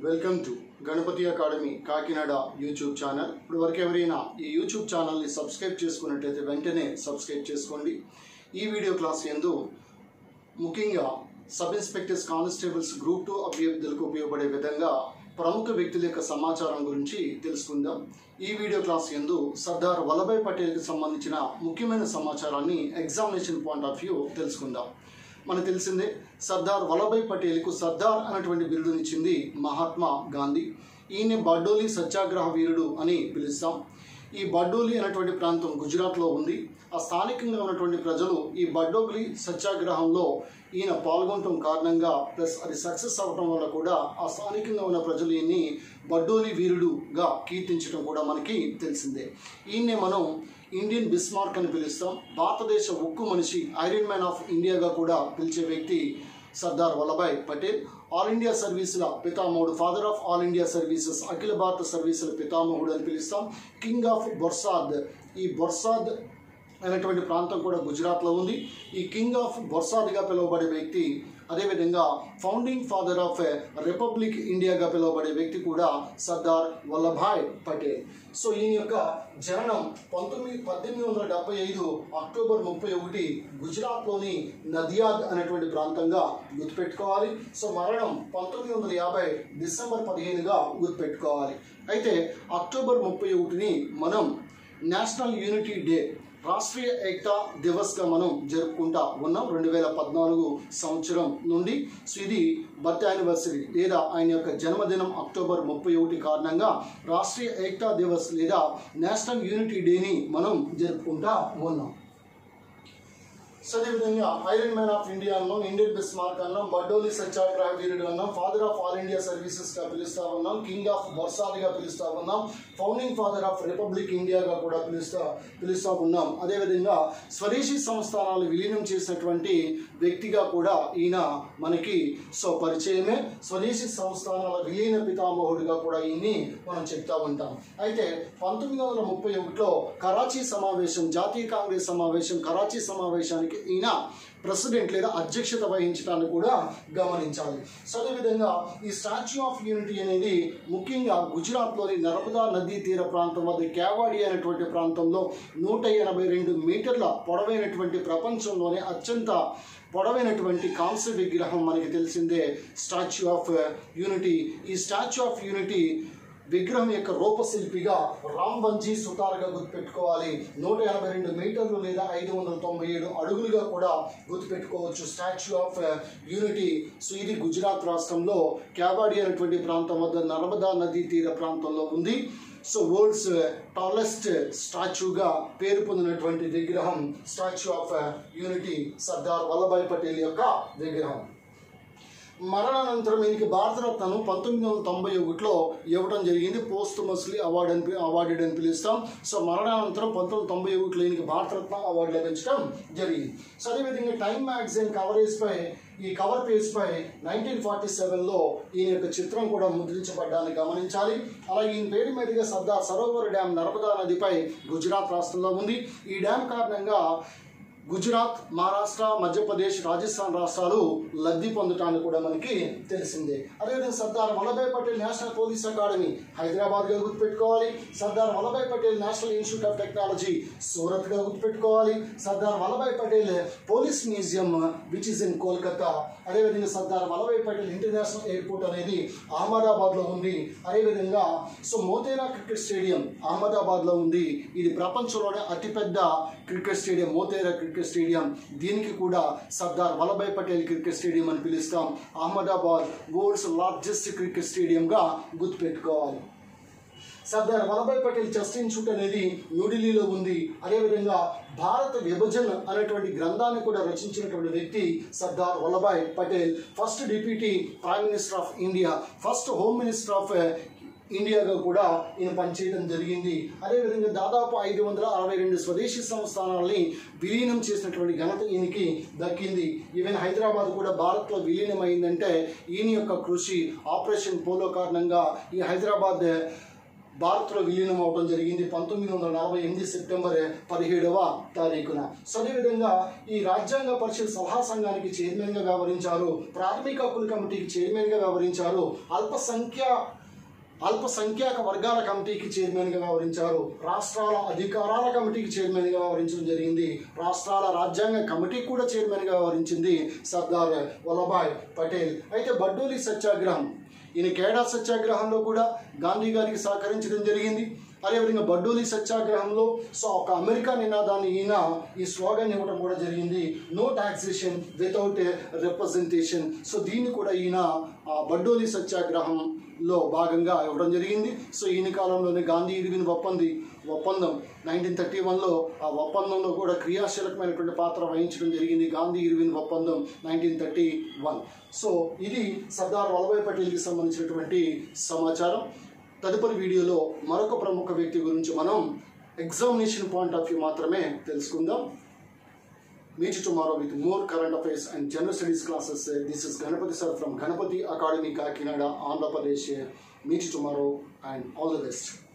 Welcome to Ganapati academy Kakinada YouTube channel ఇప్పుడు వరకు ఎవరైనా ఈ యూట్యూబ్ ఛానల్ని సబ్స్క్రైబ్ చేసుకున్నట్టయితే వెంటనే సబ్స్క్రైబ్ చేసుకోండి ఈ వీడియో క్లాస్ ఎందు ముఖ్యంగా sub inspectors constables group two అభ్యర్థులకు ఉపయోగపడే విధంగా ప్రముఖ వ్యక్తుల యొక్క సమాచారం గురించి తెలుసుకుందాం ఈ వీడియో క్లాస్ ఎందు సర్దార్ వల్లభాయ్ పటేల్కి సంబంధించిన ముఖ్యమైన సమాచారాన్ని ఎగ్జామినేషన్ పాయింట్ ఆఫ్ వ్యూ తెలుసుకుందాం మనకు తెలిసిందే సర్దార్ వల్లభాయ్ పటేల్కు సర్దార్ అనేటువంటి బిరుదునిచ్చింది మహాత్మా గాంధీ ఈయన బడ్డోలి సత్యాగ్రహ వీరుడు అని పిలుస్తాం ఈ బడ్డోలి అనేటువంటి ప్రాంతం గుజరాత్లో ఉంది ఆ స్థానికంగా ఉన్నటువంటి ప్రజలు ఈ బడ్డోలి సత్యాగ్రహంలో ఈయన పాల్గొనటం కారణంగా ప్లస్ అది సక్సెస్ అవ్వటం వల్ల కూడా ఆ స్థానికంగా ఉన్న ప్రజలు ఈయన్ని బడ్డోలి వీరుడుగా కీర్తించడం కూడా మనకి తెలిసిందే ఈయన్నే మనం ఇండియన్ బిస్మార్క్ అని పిలుస్తాం భారతదేశ ఉక్కు మనిషి ఐరన్ మ్యాన్ ఆఫ్ ఇండియాగా కూడా పిలిచే వ్యక్తి సర్దార్ వల్లభాయ్ పటేల్ ఆల్ ఇండియా సర్వీసుల పితామహుడు father of all India services అఖిల భారత సర్వీసుల పితామహుడు అని పిలుస్తాం కింగ్ ఆఫ్ బొర్సాద్ ఈ బొర్సాద్ అనేటువంటి ప్రాంతం కూడా గుజరాత్లో ఉంది ఈ కింగ్ ఆఫ్ బొర్సాద్గా పిలువబడే వ్యక్తి అదేవిధంగా ఫౌండింగ్ ఫాదర్ ఆఫ్ రిపబ్లిక్ ఇండియాగా పిలువబడే వ్యక్తి కూడా సర్దార్ వల్లభాయ్ పటేల్ సో ఈయన యొక్క జననం పంతొమ్మిది పద్దెనిమిది వందల డెబ్బై ఐదు అక్టోబర్ ముప్పై ఒకటి గుజరాత్లోని నదియాద్ అనేటువంటి ప్రాంతంగా గుర్తుపెట్టుకోవాలి సో మరణం పంతొమ్మిది వందల యాభై డిసెంబర్ పదిహేనుగా గుర్తుపెట్టుకోవాలి అయితే అక్టోబర్ ముప్పై ఒకటిని మనం నేషనల్ యూనిటీ డే రాష్ట్రీయ ఏకతా దివస్గా మనం జరుపుకుంటా ఉన్నాం రెండు వేల పద్నాలుగు సంవత్సరం నుండి సో ఇది బర్త్ యానివర్సరీ లేదా ఆయన యొక్క జన్మదినం అక్టోబర్ ముప్పై ఒకటి కారణంగా రాష్ట్రీయ ఏకతా దివస్ లేదా నేషనల్ యూనిటీ డేని మనం జరుపుకుంటా ఉన్నాం సో అదేవిధంగా ఐరన్ మ్యాన్ ఆఫ్ ఇండియా అన్నాం ఇండియన్ బిస్మార్క్ అన్నాం బడ్డోలి సత్యాగ్రహ వీరుడు అన్నాం father of all India services గా పిలుస్తా ఉన్నాం కింగ్ ఆఫ్ బొర్సాదిగా పిలుస్తా ఉన్నాం ఫౌండింగ్ ఫాదర్ ఆఫ్ రిపబ్లిక్ ఇండియాగా కూడా పిలుస్తా పిలుస్తా ఉన్నాం అదేవిధంగా స్వదేశీ సంస్థానాలు విలీనం చేసినటువంటి వ్యక్తిగా కూడా ఈయన మనకి సో పరిచయమే స్వదేశీ సంస్థానాల విలీన పితామహుడిగా కూడా ఈయన్ని మనం చెప్తా ఉంటాం అయితే పంతొమ్మిది వందల ముప్పై ఒకటిలో కరాచీ సమావేశం జాతీయ కాంగ్రెస్ సమావేశం కరాచీ సమావేశానికి ఈయన ప్రెసిడెంట్ లేదా అధ్యక్షత వహించడాన్ని కూడా గమనించాలి సో అదేవిధంగా ఈ స్టాచ్యూ ఆఫ్ యూనిటీ అనేది ముఖ్యంగా గుజరాత్లోని నర్మదా నదీ తీర ప్రాంతం వద్ద కేవాడి అనేటువంటి ప్రాంతంలో నూట ఎనభై రెండు మీటర్ల పొడవైనటువంటి ప్రపంచంలోనే అత్యంత పొడవైనటువంటి కాంస్య విగ్రహం మనకి తెలిసిందే స్టాచ్యూ ఆఫ్ యూనిటీ ఈ స్టాచ్యూ ఆఫ్ యూనిటీ విగ్రహం యొక్క రూపశిల్పిగా రామ్ బంజీ సుతార్గా గుర్తుపెట్టుకోవాలి నూట ఎనభై రెండు మీటర్లు లేదా ఐదు వందల తొంభై ఏడు అడుగులుగా కూడా గుర్తుపెట్టుకోవచ్చు స్టాచ్యూ ఆఫ్ యూనిటీ సో ఇది గుజరాత్ రాష్ట్రంలో క్యాబాడి అనేటువంటి ప్రాంతం వద్ద నర్మదా నదీ తీర ప్రాంతంలో ఉంది సో వరల్డ్స్ టాలెస్ట్ స్టాచ్యూగా పేరు పొందినటువంటి విగ్రహం statue of unity Sardar Vallabhbhai Patel యొక్క విగ్రహం మరణానంతరం ఈయనకి భారతరత్నను పంతొమ్మిది వందల తొంభై ఒకటిలో ఇవ్వడం జరిగింది పోస్ట్ మస్లీ అవార్డు అని అవార్డెడ్ అని పిలుస్తాం సో మరణానంతరం పంతొమ్మిది వందల తొంభై ఒకటిలో ఈయనకి భారతరత్న అవార్డు లభించడం జరిగింది సో అదేవిధంగా టైమ్ మ్యాగజైన్ కవరేజ్ పై ఈ కవర్ పేజ్ పై నైన్టీన్ ఫార్టీ సెవెన్లో ఈయన యొక్క చిత్రం కూడా ముద్రించబడ్డాన్ని గమనించాలి అలాగే ఈయన పేరు మీదుగా సర్దార్ సరోవర్ డ్యామ్ నర్మదా నదిపై గుజరాత్ రాష్ట్రంలో ఉంది ఈ డ్యామ్ కారణంగా గుజరాత్ మహారాష్ట్ర మధ్యప్రదేశ్ రాజస్థాన్ రాష్ట్రాలు లబ్ధి పొందటానికి కూడా మనకి తెలిసిందే అదేవిధంగా Sardar Vallabhbhai Patel national police academy హైదరాబాద్గా గుర్తుపెట్టుకోవాలి Sardar Vallabhbhai Patel national institute of technology సూరత్గా గుర్తుపెట్టుకోవాలి Sardar Vallabhbhai Patel police museum which is in Kolkata అదేవిధంగా సర్దార్ వల్లభాయ్ పటేల్ ఇంటర్నేషనల్ ఎయిర్పోర్ట్ అనేది అహ్మదాబాద్లో ఉంది అదేవిధంగా సో మోతేరా క్రికెట్ స్టేడియం అహ్మదాబాద్లో ఉంది ఇది ప్రపంచంలోనే అతిపెద్ద cricket stadium Motera cricket stadium దీనికి కూడా సర్దార్ వల్లభాయ్ పటేల్ క్రికెట్ స్టేడియం అని పిలుస్తాం అహ్మదాబాద్ వరల్డ్స్ లార్జెస్ట్ క్రికెట్ స్టేడియంగా గుర్తుపెట్టుకోవాలి సర్దార్ వల్లభాయ్ పటేల్ చెస్ట్ ఇన్స్టిట్యూట్ అనేది న్యూఢిల్లీలో ఉంది అదేవిధంగా భారత విభజన అనేటువంటి గ్రంథాన్ని కూడా రచించినటువంటి వ్యక్తి Sardar Vallabhbhai Patel first deputy prime minister of India first home minister of ఇండియాగా కూడా ఈయన పనిచేయడం జరిగింది అదేవిధంగా దాదాపు ఐదు వందల అరవై రెండు స్వదేశీ సంస్థానాలని విలీనం చేసినటువంటి ఘనత ఈయనకి దక్కింది ఈవెన్ హైదరాబాద్ కూడా భారత్లో విలీనం అయిందంటే ఈయన యొక్క కృషి ఆపరేషన్ పోలో కారణంగా ఈ హైదరాబాద్ భారత్లో విలీనం అవడం జరిగింది పంతొమ్మిది వందల నలభై ఎనిమిది సెప్టెంబర్ పదిహేడవ తారీఖున సో అదేవిధంగా ఈ రాజ్యాంగ పరిషత్ సలహా సంఘానికి చైర్మన్గా వ్యవహరించారు ప్రాథమిక హక్కుల కమిటీకి చైర్మన్గా వ్యవహరించారు అల్పసంఖ్య అల్పసంఖ్యాక వర్గాల కమిటీకి చైర్మన్గా వ్యవహరించారు రాష్ట్రాల అధికారాల కమిటీకి చైర్మన్గా వ్యవహరించడం జరిగింది రాష్ట్రాల రాజ్యాంగ కమిటీకి కూడా చైర్మన్గా వ్యవహరించింది సర్దార్ వల్లభాయ్ పటేల్ అయితే బడ్డోలి సత్యాగ్రహం ఈయన కేడా సత్యాగ్రహంలో కూడా గాంధీ గారికి సహకరించడం జరిగింది అదేవిధంగా బడ్డోలి సత్యాగ్రహంలో సో ఒక అమెరికా నినాదాన్ని ఈయన ఈ స్లోగన్ ఇవ్వడం కూడా జరిగింది no taxation without representation so దీన్ని కూడా ఈయన ఆ బడ్డోలి సత్యాగ్రహంలో భాగంగా ఇవ్వడం జరిగింది సో ఈయన కాలంలోనే గాంధీ ఇరివిన్ ఒప్పంది ఒప్పందం నైన్టీన్ థర్టీ వన్లో ఆ ఒప్పందంలో కూడా క్రియాశీలకమైనటువంటి పాత్ర వహించడం జరిగింది గాంధీ ఇరివిన్ ఒప్పందం నైన్టీన్ థర్టీ వన్ సో ఇది సర్దార్ వల్లభాయ్ పటేల్కి సంబంధించినటువంటి సమాచారం తదుపరి వీడియోలో మరొక ప్రముఖ వ్యక్తి గురించి మనం ఎగ్జామినేషన్ పాయింట్ ఆఫ్ వ్యూ మాత్రమే తెలుసుకుందాం Meet you tomorrow with more current affairs and general studies classes. This is Ganapati sir from Ganapati Academy, Kakinada, Andhra Pradesh. Meet you tomorrow and all the best.